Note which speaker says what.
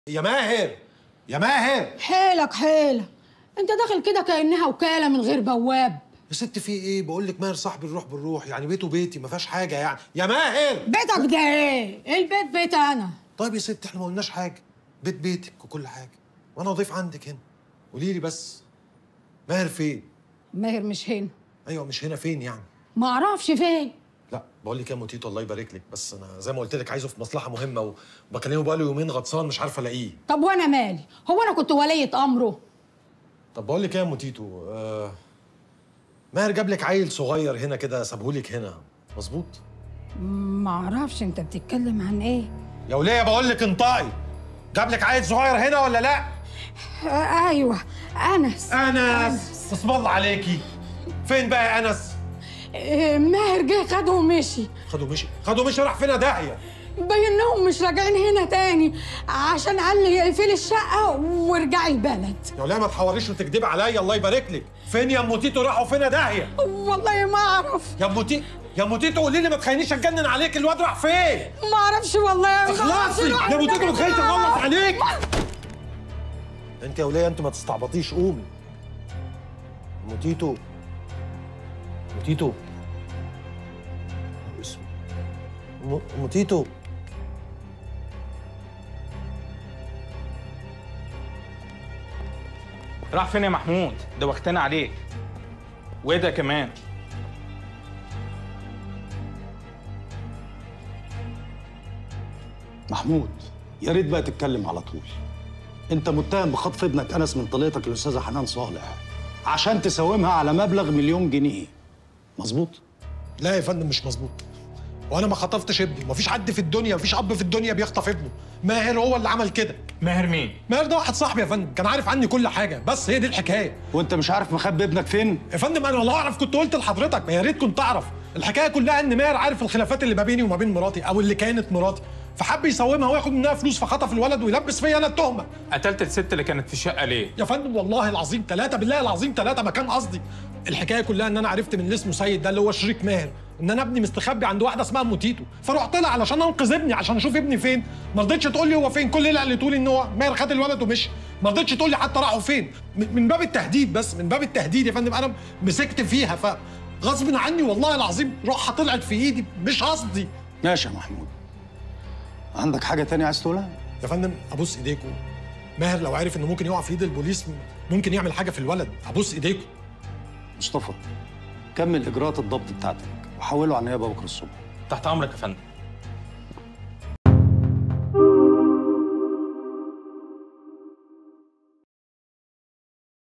Speaker 1: يا ماهر يا ماهر
Speaker 2: حيلك حيلة انت داخل كده كأنها وكالة من غير بواب
Speaker 1: يا ست في ايه بقول لك ماهر صاحبي نروح بالروح يعني بيته بيتي ما فيهاش حاجه يعني يا ماهر
Speaker 2: بيتك ده ايه؟ ايه البيت بيت انا
Speaker 1: طيب يا ست احنا ما قلناش حاجه بيت بيتك وكل حاجه وانا ضيف عندك هنا قولي لي بس ماهر فين
Speaker 2: ماهر مش هنا
Speaker 1: ايوه مش هنا فين يعني
Speaker 2: ما اعرفش فين
Speaker 1: لا بقول لك يا موتيتو الله يبارك لك بس انا زي ما قلت لك عايزه في مصلحه مهمه وبكلمه بقاله يومين غطسان مش عارف الاقيه
Speaker 2: طب وانا مالي هو انا كنت ولية امره
Speaker 1: طب بقول لك ايه يا موتيتو آه ماهر جاب لك عيل صغير هنا كده سابهولك هنا مظبوط
Speaker 2: ما اعرفش انت بتتكلم عن ايه
Speaker 1: يا وليه بقول لك انطقي جاب لك عيل صغير هنا ولا لا
Speaker 2: آه ايوه انس
Speaker 1: انس اسم الله عليكي فين بقى يا انس
Speaker 2: آه ماهر جه خده ومشي
Speaker 1: خدوا مشي خدوا مشي راح فين داهيه
Speaker 2: بينهم مش راجعين هنا تاني عشان قال لي اقفلي الشقة وارجعي البلد
Speaker 1: يا وليه ما تحوريش وتكدبي عليا الله يبارك لك فين يا ام تيتو راحوا فين داهيه
Speaker 2: والله ما اعرف
Speaker 1: يا ام تيتو يا ام تيتو قولي لي ما تخلينيش اتجنن عليك الواد راح فين
Speaker 2: ما اعرفش والله ما
Speaker 1: اخلصي
Speaker 2: أعرفش
Speaker 1: يا ام تيتو ما تخليش اغلط عليك
Speaker 2: ما-
Speaker 1: انت يا وليه انت ما تستعبطيش قومي ام تيتو ام تيتو اسم ام أم تيتو
Speaker 3: راح فين يا محمود؟ ده وقتنا عليك. وايه ده كمان؟
Speaker 4: محمود يا ريت بقى تتكلم على طول انت متهم بخطف ابنك انس من طليقتك الاستاذه حنان صالح عشان تساومها على مبلغ مليون جنيه مظبوط
Speaker 1: لا يا فندم مش مظبوط وانا ما خطفتش ابني مفيش حد في الدنيا مفيش اب في الدنيا بيخطف ابنه ماهر هو اللي عمل كده
Speaker 3: ماهر مين؟
Speaker 1: ماهر ده واحد صاحبي يا فندم كان عارف عني كل حاجه بس هي دي الحكايه
Speaker 4: وانت مش عارف مخبي ابنك فين
Speaker 1: يا فندم انا لو اعرف كنت قلت لحضرتك ما يا ريت كنت اعرف الحكايه كلها ان ماهر عارف الخلافات اللي ما بيني وما بين مراتي او اللي كانت مراتي فحب يساومها وياخد منها فلوس فخطف الولد ويلبس فيا انا التهمه
Speaker 3: قتلت الست اللي كانت في الشقه ليه؟
Speaker 1: يا فندم والله العظيم ثلاثة بالله العظيم ثلاثة ما كان قصدي الحكاية كلها ان انا عرفت من اللي اسمه سيد ده اللي هو شريك ماهر ان انا ابني مستخبي عند واحدة اسمها موتيتو فرحت لها علشان انقذ ابني عشان اشوف ابني فين ما رضتش تقول لي هو فين كل اللي قالته لي ان هو ماهر خد الولد ومشي ما رضتش تقول لي حتى راحوا فين من من باب التهديد بس من باب التهديد يا فندم انا مسكت فيها فغصب عني والله العظيم روحها طلعت في ايدي مش قصدي
Speaker 4: ماشي يا محمود عندك حاجه تانية عايز تقولها
Speaker 1: يا فندم ابوس ايديكم ماهر لو عرف انه ممكن يقع في ايد البوليس ممكن يعمل حاجة في الولد ابوس ايديكم
Speaker 4: مصطفى كمل اجراءات الضبط بتاعتك وحوله على النيابه بكره الصبح
Speaker 3: تحت امرك يا فندم.